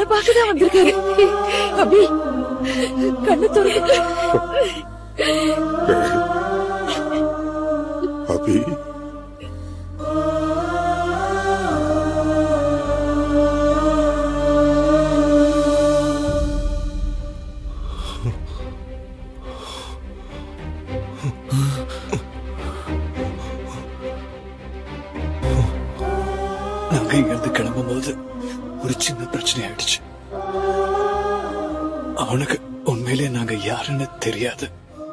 என்ன பார்க்கதான் வந்திருக்காரு அபி கண்ணு திறந்து அபி நாங்க இங்கிருந்து கிளம்பும்போது ஒரு சின்ன பிரச்சனை ஆயிடுச்சு அவனுக்கு உண்மையிலே நாங்க யாருன்னு தெரியாது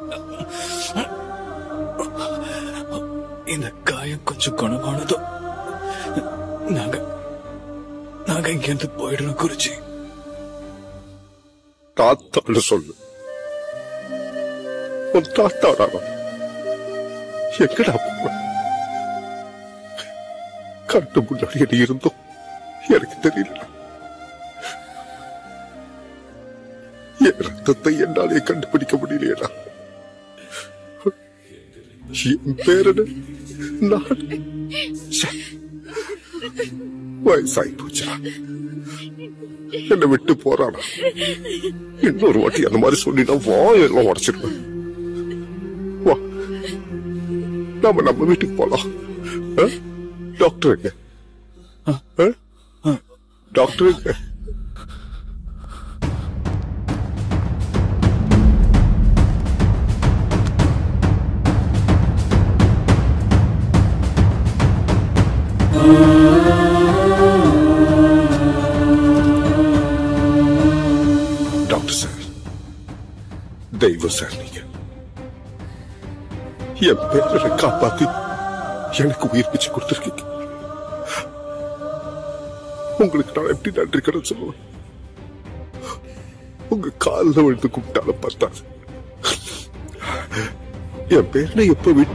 இந்த காயம் கொஞ்சம் குணமானதும் நாங்க நாங்க இங்கிருந்து போயிடணும் குறிச்சி தாத்தான்னு சொல்லு உன் தாத்தாடா நான். எங்கடா போன கண்டு முன்னாடி நீ இருந்தோம் எனக்கு தெரியல என் ரத்தத்தை என்னாலே கண்டுபிடிக்க முடியலையடா என் பேரனு நான் ச்சே. வயசாகி போச்சா என்னை விட்டு போறானா இன்னொரு வாட்டி அந்த மாதிரி சொன்னா வாயெல்லாம் உடைச்சிருவேன் வா நாம நம்ம வீட்டுக்கு போலாம் ஆ? டாக்டர் எங்க ஆ? டாக்டர் எங்க டாக்டர் சார் தெய்வம் சார் நீங்க என் பேரனை காப்பாத்தி எனக்கு உயிர் பிச்சு கொடுத்துருக்கீங்க உங்களுக்கு நான் எப்படி நன்றி கடன் சொல்லுவேன் உங்க காலில் விழுந்து கூப்பிட்டாலும் பார்த்தாது என் பேரனை எப்ப விட்டு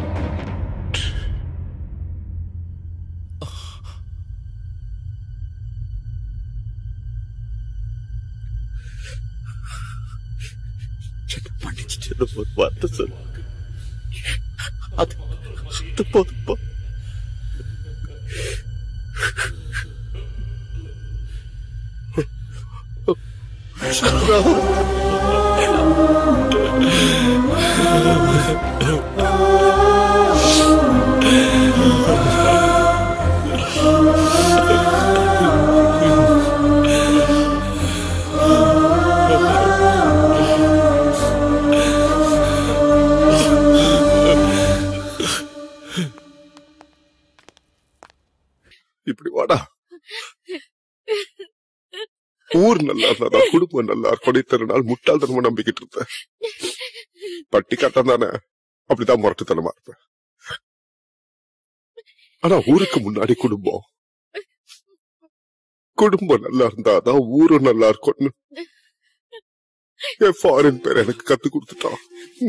மன்னிச்சு ஒரு வார்த்தை சொல்லு அது அது போதுப்பா இப்படி வாடா ஊர் நல்லா இருந்தா குடும்பம் நல்லா இருக்கும் இத்தனை நாள் முட்டாள்தனமா நம்பிக்கிட்டு இருந்தேன் பட்டி கட்டம் தானே அப்படிதான் முரட்டுத்தனமா இருப்பேன் ஆனா ஊருக்கு முன்னாடி குடும்பம் குடும்பம் நல்லா இருந்தாதான் ஊரும் நல்லா இருக்கும்னு என் ஃபாரின் பேர் எனக்கு கத்து கொடுத்துட்டான்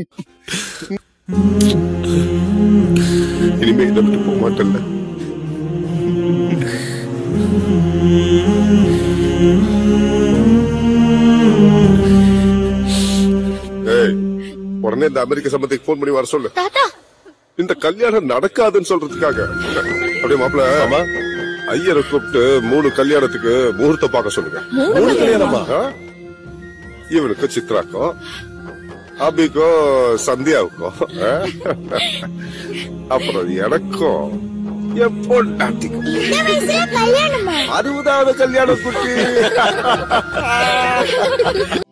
இனிமே இதை விட்டு போக மாட்டேன்ல ஏய் உடனே இந்த அமெரிக்க சம்பந்திக்கு போன் பண்ணி வர சொல்லு தாத்தா இந்த கல்யாணம் நடக்காதுன்னு சொல்றதுக்காக அப்படியே மாப்பிள்ள ஐயரை கூப்பிட்டு மூணு கல்யாணத்துக்கு முகூர்த்தம் பார்க்க சொல்லுங்க மூணு கல்யாணமா? ஆ? இவனுக்கு சித்ராக்கும் அபிக்கும் சந்தியாவுக்கும் ஆ? அப்புறம் எனக்கும் என் பொண்டாட்டிக்கும் இந்த வயசுல கல்யாணமா அறுபதாவது கல்யாணம் குட்டி